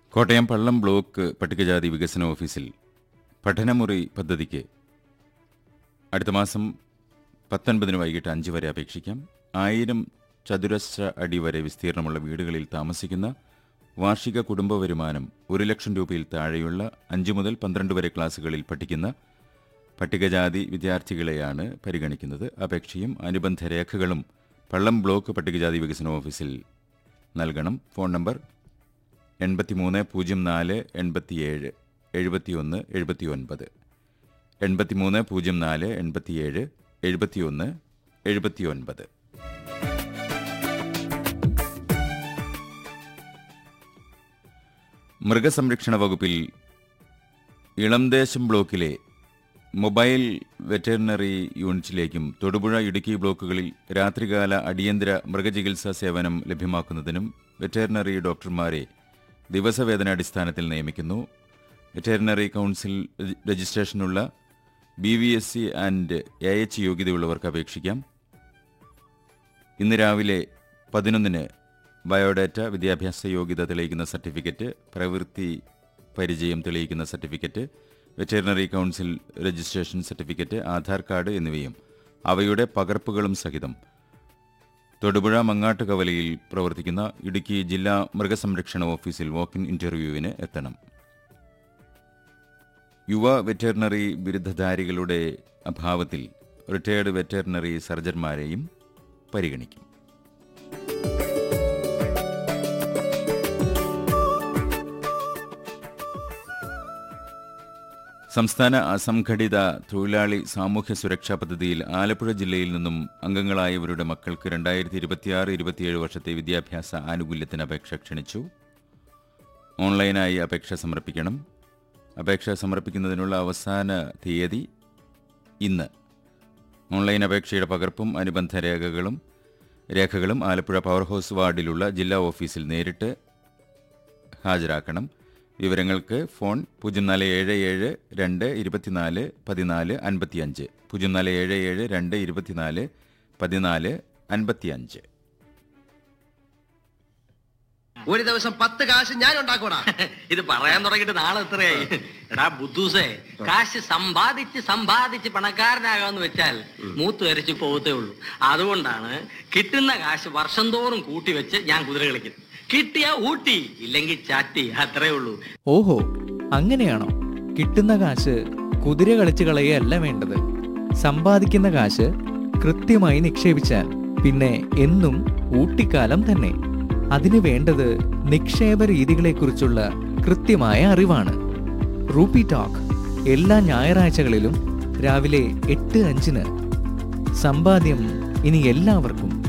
കോട്ടയം പള്ളം block പട്ടികജാതി വികസന ഓഫീസിൽ പഠനമുറി പദ്ധതിക്ക് അടുത്ത മാസം പത്തൊൻപതിന് വൈകിട്ട് അഞ്ച് വരെ അപേക്ഷിക്കാം ആയിരം ചതുരശ്ര അടി വരെ വിസ്തീർണമുള്ള വീടുകളിൽ താമസിക്കുന്ന വാർഷിക കുടുംബ വരുമാനം ഒരു ലക്ഷം രൂപയിൽ താഴെയുള്ള അഞ്ച് മുതൽ പന്ത്രണ്ട് വരെ ക്ലാസുകളിൽ പഠിക്കുന്ന പട്ടികജാതി വിദ്യാർത്ഥികളെയാണ് പരിഗണിക്കുന്നത് അപേക്ഷയും അനുബന്ധ രേഖകളും പള്ളം ബ്ലോക്ക് പട്ടികജാതി വികസന ഓഫീസിൽ നൽകണം ഫോൺ നമ്പർ എൺപത്തിമൂന്ന് പൂജ്യം നാല് എൺപത്തിയേഴ് എഴുപത്തിയൊന്ന് എഴുപത്തിയൊൻപത് എൺപത്തിമൂന്ന് പൂജ്യം നാല് എൺപത്തിയേഴ് എഴുപത്തിയൊന്ന് എഴുപത്തിയൊൻപത് മൃഗസംരക്ഷണ വകുപ്പിൽ ഇളംദേശം ബ്ലോക്കിലെ മൊബൈൽ വെറ്ററിനറി യൂണിറ്റിലേക്കും തൊടുപുഴ ഇടുക്കി ബ്ലോക്കുകളിൽ രാത്രികാല അടിയന്തര മൃഗചികിത്സാ സേവനം ലഭ്യമാക്കുന്നതിനും വെറ്ററിനറി ഡോക്ടർമാരെ ദിവസവേതനാടിസ്ഥാനത്തിൽ നിയമിക്കുന്നു വെറ്ററിനറി കൗൺസിൽ രജി- രജിസ്ട്രേഷനുള്ള B V S C and A H യോഗ്യതയുള്ളവർക്ക് അപേക്ഷിക്കാം ഇന്ന് രാവിലെ പതിനൊന്നിന് ബയോഡാറ്റ വിദ്യാഭ്യാസ യോഗ്യത തെളിയിക്കുന്ന സർട്ടിഫിക്കറ്റ് പ്രവൃത്തി പരിചയം തെളിയിക്കുന്ന certificate veterinary council registration certificate Aadhaar card എന്നിവയും അവയുടെ പകർപ്പുകളും സഹിതം തൊടുപുഴ മങ്ങാട്ടുകവലയിൽ പ്രവർത്തിക്കുന്ന ഇടുക്കി ജില്ലാ മൃഗസംരക്ഷണ ഓഫീസിൽ വാക്കിൻ ഇന്റർവ്യൂവിന് എത്തണം യുവ വെറ്ററിനറി ബിരുദധാരികളുടെ അഭാവത്തിൽ റിട്ടയർഡ് വെറ്ററിനറി സർജന്മാരെയും പരിഗണിക്കും സംസ്ഥാന അസംഘടിത തൊഴിലാളി സാമൂഹ്യ സുരക്ഷാ പദ്ധതിയിൽ ആലപ്പുഴ ജില്ലയിൽ നിന്നും അംഗങ്ങളായവരുടെ മക്കൾക്ക് രണ്ടായിരത്തി ഇരുപത്തിയാറ് ഇരുപത്തിയേഴ് വർഷത്തെ വിദ്യാഭ്യാസ ആനുകൂല്യത്തിന് അപേക്ഷ ക്ഷണിച്ചു ഓൺലൈനായി അപേക്ഷ സമർപ്പിക്കണം അപേക്ഷ സമർപ്പിക്കുന്നതിനുള്ള അവസാന തീയതി ഇന്ന് ഓൺലൈൻ അപേക്ഷയുടെ പകർപ്പും അനുബന്ധ രേഖകളും രേഖകളും ആലപ്പുഴ പവർ ഹൗസ് വാർഡിലുള്ള ജില്ലാ ഓഫീസിൽ നേരിട്ട് ഹാജരാക്കണം വിവരങ്ങൾക്ക് ഫോൺ പൂജ്യം നാല് ഏഴ് ഏഴ് രണ്ട് ഇരുപത്തിനാല് പതിനാല് അൻപത്തിയഞ്ച് പൂജ്യം നാല് ഏഴ് ഏഴ് രണ്ട് ഇരുപത്തിനാല് പതിനാല് അൻപത്തിയഞ്ച് ഒരു ദിവസം പത്ത് കാശ് ഞാൻ ഉണ്ടാക്കൂടാ ഇത് പറയാൻ തുടങ്ങിയിട്ട് നാളെ എത്രയായി എടാ ബുദ്ധൂസേ കാശ് സമ്പാദിച്ച് സമ്പാദിച്ച് പണക്കാരനാകാന്ന് വെച്ചാൽ മൂത്ത് വരച്ച് പോകത്തേ ഉള്ളൂ അതുകൊണ്ടാണ് കിട്ടുന്ന കാശ് വർഷം തോറും കൂട്ടി വെച്ച് ഞാൻ കുതിര കളിക്കുന്നത് കിട്ടിയാ ഊട്ടി ഇല്ലെങ്കിൽ ചാറ്റി അത്രേ ഉള്ളൂ ഓഹോ അങ്ങനെയാണോ കിട്ടുന്ന കാശ് കുതിര കളിച്ച് കളയുകയല്ല വേണ്ടത് സമ്പാദിക്കുന്ന കാശ് കൃത്യമായി നിക്ഷേപിച്ചാൽ പിന്നെ എന്നും ഊട്ടിക്കാലം തന്നെ അതിന് വേണ്ടത് നിക്ഷേപ രീതികളെക്കുറിച്ചുള്ള കൃത്യമായ അറിവാണ് റൂപ്പി ടോക്ക് എല്ലാ ഞായറാഴ്ചകളിലും രാവിലെ എട്ട് അഞ്ചിന് സമ്പാദ്യം ഇനി എല്ലാവർക്കും